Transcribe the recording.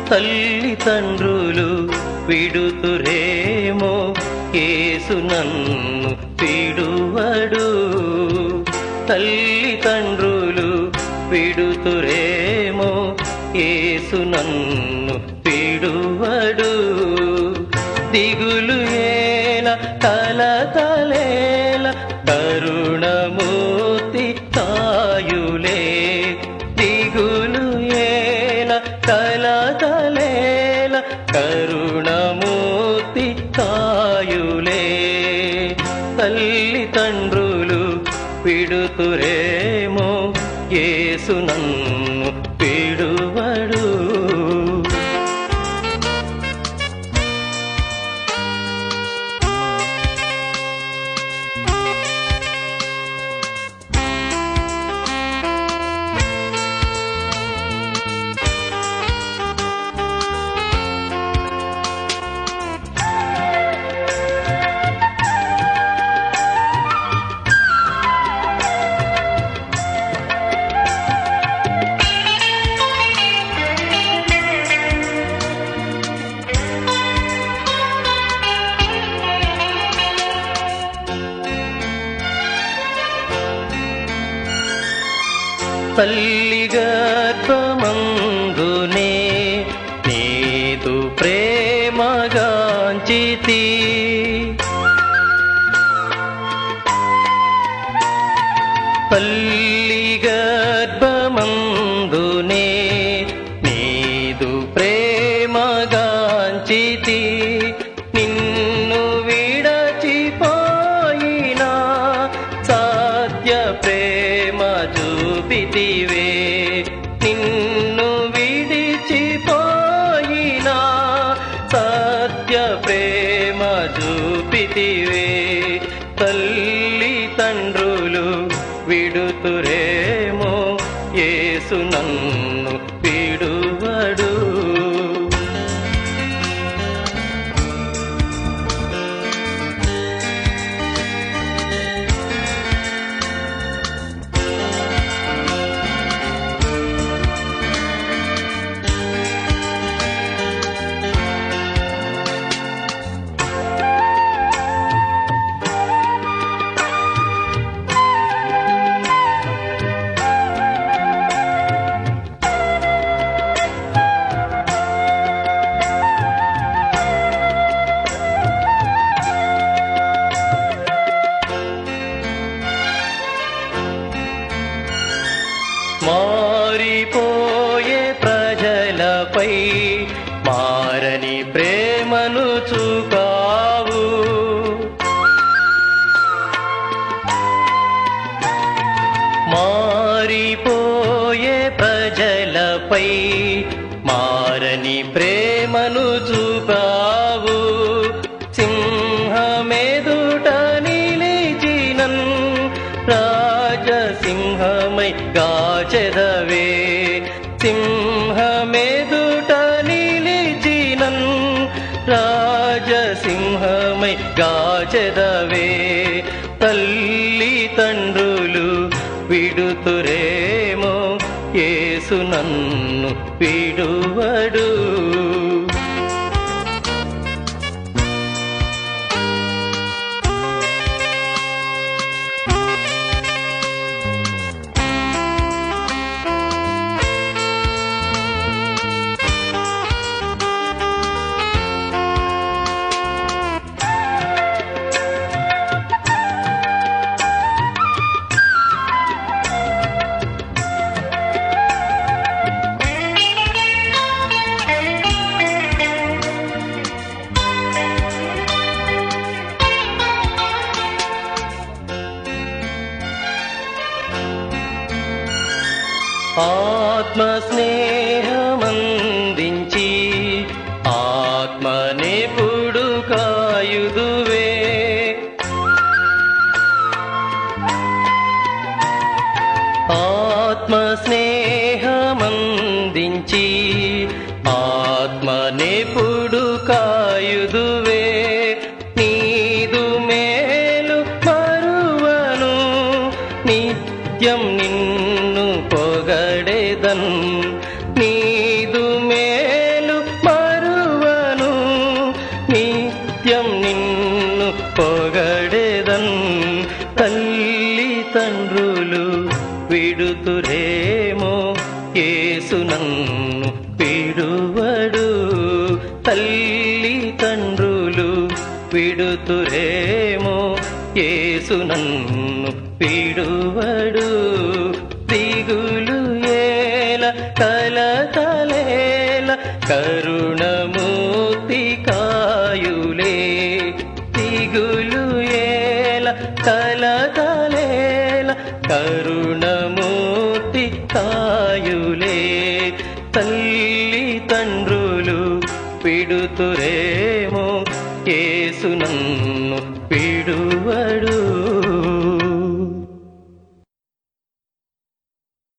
తల్లి తండ్రులు విడుతురేమో ఏసు నన్ను విడువడు తల్లి తండ్రులు విడుతురేమో ఏసు నన్ను విడువడు దిగులు ఏల కలతలేల కరుణమూర్తి తాయులే దిగులు ఏల కలతలేల కరుణమూర్తి తాయులే తల్లి తండ్రులు విడుతురేమో ఏసు నన్ను విడువడు తల్లి గర్భమందునే నీదు ప్రేమగాంచితి తల్లి గర్భమందునే నీదు ప్రేమగాంచితి నిన్ను విడచిపోయినా సాధ్య ప్రేమ చూపితివే నిన్ను విడిచిపోయినా సత్య ప్రేమ చూపితివే తల్లి తండ్రులు విడుతురేమో ఏసు నన్ను విడువడు మారిపోయే ప్రజలపై మారని ప్రేమను చూపావు మారిపోయే ప్రజలపై మారని ప్రేమను చూపావు సింహమెదుట నిలిచినన్ రాజసింహమై గాచెదవే సింహమెదుట నిలిచినన్ రాజసింహమై గాచెదవే తల్లి తండ్రులు విడుతురేమో ఏసు నన్ను విడువడు ఆత్మ స్నేహమందించి ఆత్మనే పుడు కాయుదువే ఆత్మ స్నేహమందించి ఆత్మనే పుడు కాయుదువే నీదు మేలు మరువను నిత్యం నిన్ను పొగడెదన్ నీదు మేలు పొగడెదన్ తల్లి తండ్రులు విడుతురేమో యేసు నన్ను విడువడు తల్లి తండ్రులు విడుతురేమో యేసు నన్ను విడువడు దిగులు ఏల కలతలేల కరుణమూర్తి కాయులే దిగులు ఏల కలతలేల కరుణమూర్తి కాయులే తల్లి తండ్రులు పిడుతురేమో యేసు నన్ను పిడువడు